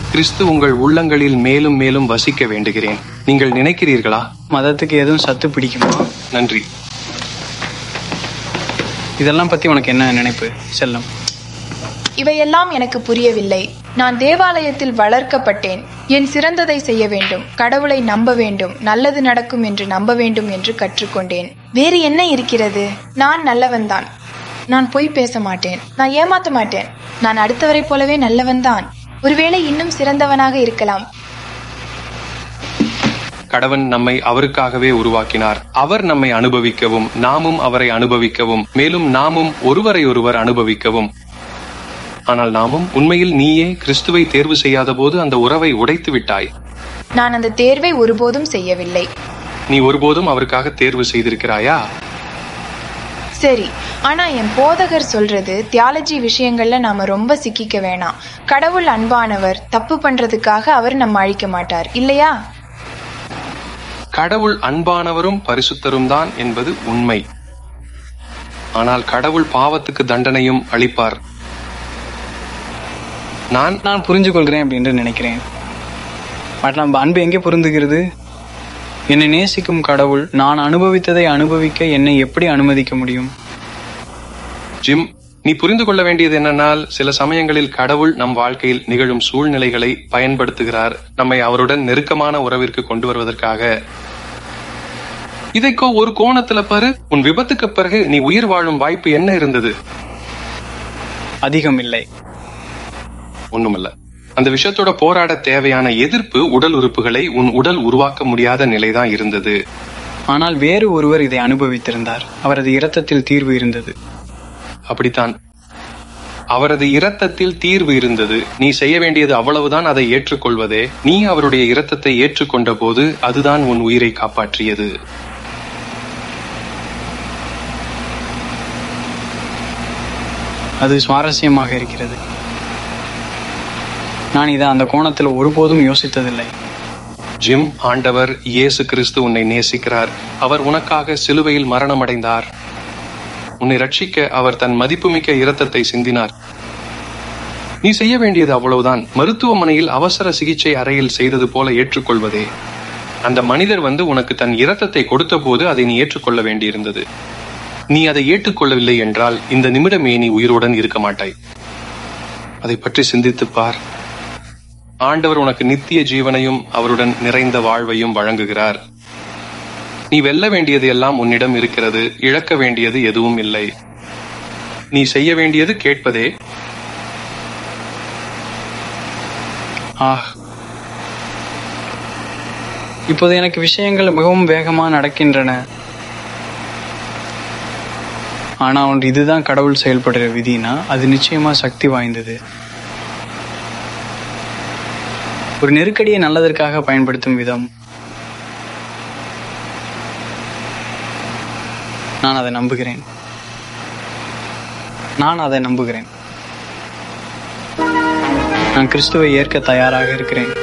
கிறிஸ்து உங்கள் உள்ளங்களில் மேலும் மேலும் வசிக்க வேண்டுகிறேன் நீங்கள் நினைக்கிறீர்களா மதத்துக்கு எதுவும் சத்து பிடிக்குமா நன்றி இதெல்லாம் பத்தி உனக்கு என்ன நினைப்பு செல்லம் இவையெல்லாம் எனக்கு புரியவில்லை நான் தேவாலயத்தில் வளர்க்கப்பட்டேன் என் சிறந்ததை செய்ய வேண்டும் கடவுளை நம்ப வேண்டும் நல்லது நடக்கும் என்று நம்ப வேண்டும் என்று கற்றுக்கொண்டேன் வேறு என்ன இருக்கிறது நான் நல்லவன்தான் நான் பொய் பேச மாட்டேன் நான் ஏமாத்த மாட்டேன் நான் அடுத்தவரை போலவே நல்லவன்தான் ஒருவேளை இன்னும் சிறந்தவனாக இருக்கலாம் கடவன் நம்மை அவருக்காகவே உருவாக்கினார் அவர் நம்மை அனுபவிக்கவும் நாமும் அவரை அனுபவிக்கவும் மேலும் நாமும் ஒருவரை ஒருவர் அனுபவிக்கவும் ஆனால் நாமும் உண்மையில் நீயே கிறிஸ்துவை தேர்வு செய்யாத போது அந்த உறவை உடைத்து விட்டாய் நான் அந்த தேர்வை ஒருபோதும் செய்யவில்லை நீ ஒருபோதும் அவருக்காக தேர்வு செய்திருக்கிறாயா சரி ஆனா என் போதகர் சொல்றது தியாலஜி விஷயங்கள்ல நாம ரொம்ப சிக்கிக்க வேணாம் கடவுள் அன்பானவர் தப்பு பண்றதுக்காக அவர் நம்ம அழிக்க மாட்டார் இல்லையா கடவுள் அன்பானவரும் பரிசுத்தரும் தான் என்பது உண்மை ஆனால் கடவுள் பாவத்துக்கு தண்டனையும் அளிப்பார் நான் நான் புரிஞ்சு கொள்கிறேன் அப்படின்னு நினைக்கிறேன் பட் நம்ம அன்பு எங்கே பொருந்துகிறது என்னை நேசிக்கும் கடவுள் நான் அனுபவித்ததை அனுபவிக்க என்னை எப்படி அனுமதிக்க முடியும் ஜிம் நீ புரிந்து கொள்ள வேண்டியது என்னன்னால் சில சமயங்களில் கடவுள் நம் வாழ்க்கையில் நிகழும் சூழ்நிலைகளை பயன்படுத்துகிறார் நம்மை அவருடன் நெருக்கமான உறவிற்கு கொண்டு வருவதற்காக இதைக்கோ ஒரு கோணத்துல பாரு உன் விபத்துக்கு பிறகு நீ உயிர் வாழும் வாய்ப்பு என்ன இருந்தது அதிகம் இல்லை ஒண்ணுமில்ல அந்த விஷயத்தோட போராட தேவையான எதிர்ப்பு உடல் உறுப்புகளை உன் உடல் உருவாக்க முடியாத நிலைதான் இருந்தது ஆனால் வேறு ஒருவர் இதை அனுபவித்திருந்தார் அவரது இரத்தத்தில் தீர்வு இருந்தது அப்படித்தான் அவரது இரத்தத்தில் தீர்வு இருந்தது நீ செய்ய வேண்டியது அவ்வளவுதான் அதை ஏற்றுக்கொள்வதே நீ அவருடைய இரத்தத்தை ஏற்றுக்கொண்ட போது அதுதான் உன் உயிரை காப்பாற்றியது அது சுவாரஸ்யமாக இருக்கிறது நான் இதை அந்த கோணத்தில் ஒருபோதும் யோசித்ததில்லை ஜிம் ஆண்டவர் இயேசு கிறிஸ்து உன்னை நேசிக்கிறார் அவர் உனக்காக சிலுவையில் மரணமடைந்தார் உன்னை ரட்சிக்க அவர் தன் மதிப்புமிக்க இரத்தத்தை சிந்தினார் நீ செய்ய வேண்டியது அவ்வளவுதான் மருத்துவமனையில் அவசர சிகிச்சை அறையில் செய்தது போல ஏற்றுக்கொள்வதே அந்த மனிதர் வந்து உனக்கு தன் இரத்தத்தை கொடுத்த போது அதை நீ ஏற்றுக்கொள்ள வேண்டியிருந்தது நீ அதை ஏற்றுக்கொள்ளவில்லை என்றால் இந்த நிமிடமே நீ உயிருடன் இருக்க மாட்டாய் அதை பற்றி சிந்தித்துப் பார் ஆண்டவர் உனக்கு நித்திய ஜீவனையும் அவருடன் நிறைந்த வாழ்வையும் வழங்குகிறார் நீ வெல்ல வேண்டியது எல்லாம் உன்னிடம் இருக்கிறது இழக்க வேண்டியது எதுவும் இல்லை நீ செய்ய வேண்டியது கேட்பதே ஆஹ் இப்போது எனக்கு விஷயங்கள் மிகவும் வேகமாக நடக்கின்றன ஆனா ஒன்று இதுதான் கடவுள் செயல்படுற விதினா அது நிச்சயமா சக்தி வாய்ந்தது ஒரு நெருக்கடியை நல்லதற்காக பயன்படுத்தும் விதம் நான் அதை நம்புகிறேன் நான் அதை நம்புகிறேன் நான் கிறிஸ்துவை ஏற்க தயாராக இருக்கிறேன்